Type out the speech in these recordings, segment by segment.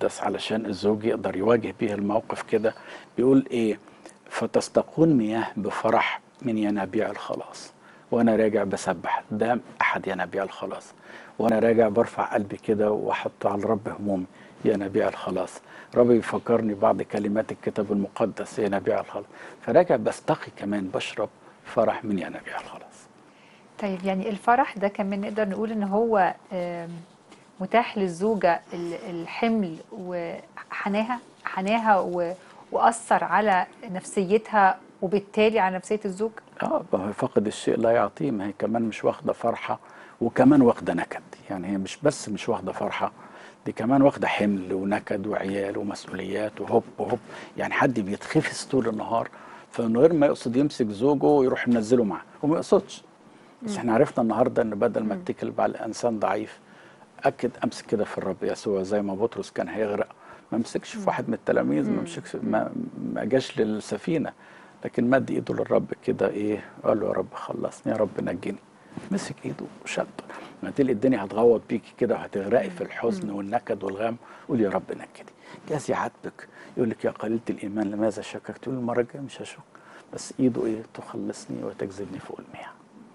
المقدس علشان الزوج يقدر يواجه بيه الموقف كده بيقول ايه فتستقون مياه بفرح من ينابيع الخلاص وانا راجع بسبح ده احد ينابيع الخلاص وانا راجع برفع قلبي كده واحط على الرب همومي ينابيع الخلاص ربي يفكرني بعض كلمات الكتاب المقدس ينابيع الخلاص فراجع بستقي كمان بشرب فرح من ينابيع الخلاص طيب يعني الفرح ده كمان نقدر نقول ان هو آم، متاح للزوجة ال- الحمل وحناها حناها و- وأثر على نفسيتها وبالتالي على نفسية الزوج اه ما هو فقد الشيء لا يعطيه ما هي كمان مش واخده فرحه وكمان واخده نكد يعني هي مش بس مش واخده فرحه دي كمان واخده حمل ونكد وعيال ومسؤوليات وهوب وهوب يعني حد بيتخفس طول النهار فمن غير ما يقصد يمسك زوجه ويروح منزله معاه وما يقصدش بس احنا عرفنا النهارده ان بدل ما اتكل على الانسان ضعيف اكد امسك كده في الرب يسوع زي ما بطرس كان هيغرق ما مسكش في واحد من التلاميذ ما مسكش ما, ما جاش للسفينه لكن مد ايده للرب كده ايه قال له يا رب خلصني يا رب نجيني مسك ايده وشده ما تلاقي الدنيا هتغوط بيكي كده وهتغرقي في الحزن والنكد والغم قول يا رب نجني جاز يعاتبك يقول لك يا قليله الايمان لماذا شككت تقول المره الجايه مش هشك بس ايده ايه تخلصني وتجذبني فوق المياه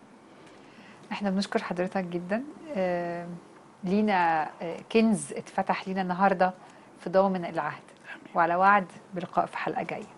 احنا بنشكر حضرتك جدا آم، لينا آه، كنز اتفتح لينا النهارده في ضامن العهد وعلى وعد بلقاء في حلقة جاية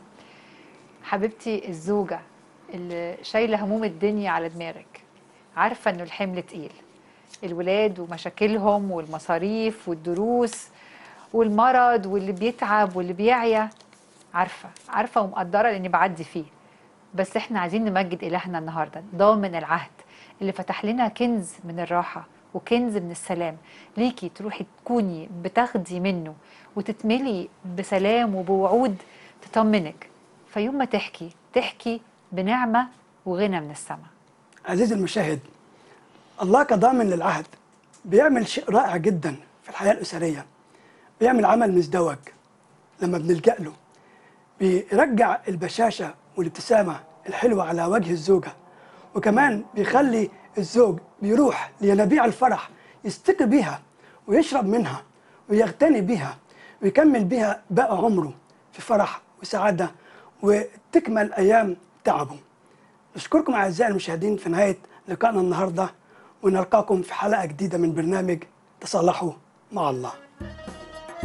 حبيبتي الزوجة اللي شايلة هموم الدنيا على دماغك عارفة انه الحمل تقيل الولاد ومشاكلهم والمصاريف والدروس والمرض واللي بيتعب واللي بيعيا عارفة عارفة ومقدرة لاني بعدي فيه بس احنا عايزين نمجد إلهنا النهاردة ضامن العهد اللي فتح لنا كنز من الراحة وكنز من السلام ليكي تروحي تكوني بتاخدي منه وتتملي بسلام وبوعود تطمنك فيوم ما تحكي تحكي بنعمة وغنى من السماء عزيزي المشاهد الله كضامن للعهد بيعمل شيء رائع جدا في الحياة الأسرية بيعمل عمل مزدوج لما بنلجأ له بيرجع البشاشة والابتسامة الحلوة على وجه الزوجة وكمان بيخلي الزوج بيروح لينابيع الفرح يستقي بيها ويشرب منها ويغتني بيها ويكمل بيها باقي عمره في فرح وسعادة وتكمل أيام تعبه نشكركم أعزائي المشاهدين في نهاية لقائنا النهاردة ونلقاكم في حلقة جديدة من برنامج تصالحوا مع الله